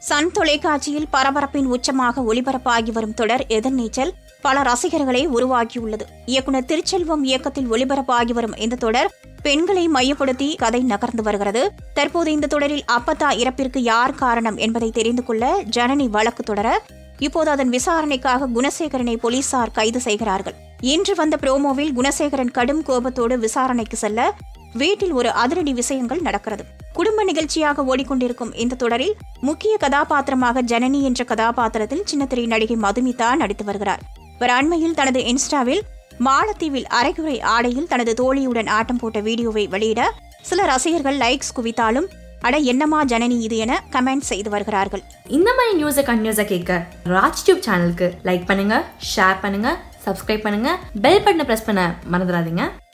Sun தொலைக்காட்சியில் பரபரப்பின் உச்சமாக ஒளிபரப்பாகி வரும் தொடர் எதிர்நீச்சல் பல ரசிகர்களை உருவாக்கியுள்ளது இயக்குனர் திருச்செல்வம் இயக்கத்தில் ஒளிபரப்பாகி வரும் இந்த தொடர் பெண்களை மையப்படுத்தி கதை நகர்ந்து வருகிறது தற்போது இந்த தொடரில் அப்பத்தா இறப்பிற்கு யார் காரணம் என்பதை தெரிந்து கொள்ள ஜனனி வழக்கு தொடர இப்போது அதன் விசாரணைக்காக குணசேகரனை போலீசார் கைது செய்கிறார்கள் இன்று வந்த புரோமோவில் குணசேகரன் கடும் கோபத்தோடு விசாரணைக்கு செல்ல வீட்டில் ஒரு அதிரடி விஷயங்கள் நடக்கிறது குடும்ப நிகழ்ச்சியாக ஓடிக்கொண்டிருக்கும் இந்த தொடரில் முக்கிய கதாபாத்திரமாக ஜனனி என்ற கதாபாத்திரத்தில் சின்னத்திரை நடிகை மதுமிதா நடித்து வருகிறார் இவர் அண்மையில் தனது இன்ஸ்டாவில் மாலத்தீவில் அரைகுறை ஆடையில் தனது தோழியுடன் ஆட்டம் போட்ட வீடியோவை வெளியிட சில ரசிகர்கள் லைக்ஸ் குவித்தாலும் அட என்னமா ஜனனி இது என கமெண்ட் செய்து வருகிறார்கள் இந்த மாதிரி நியூஸை கண்டினியூஸாக கேட்க ராஜ் டியூப் சேனலுக்கு லைக் பண்ணுங்க ஷேர் பண்ணுங்க சப்ஸ்கிரைப் பண்ணுங்க பெல் பட்டனை ப்ரெஸ் பண்ண மறந்துடாதீங்க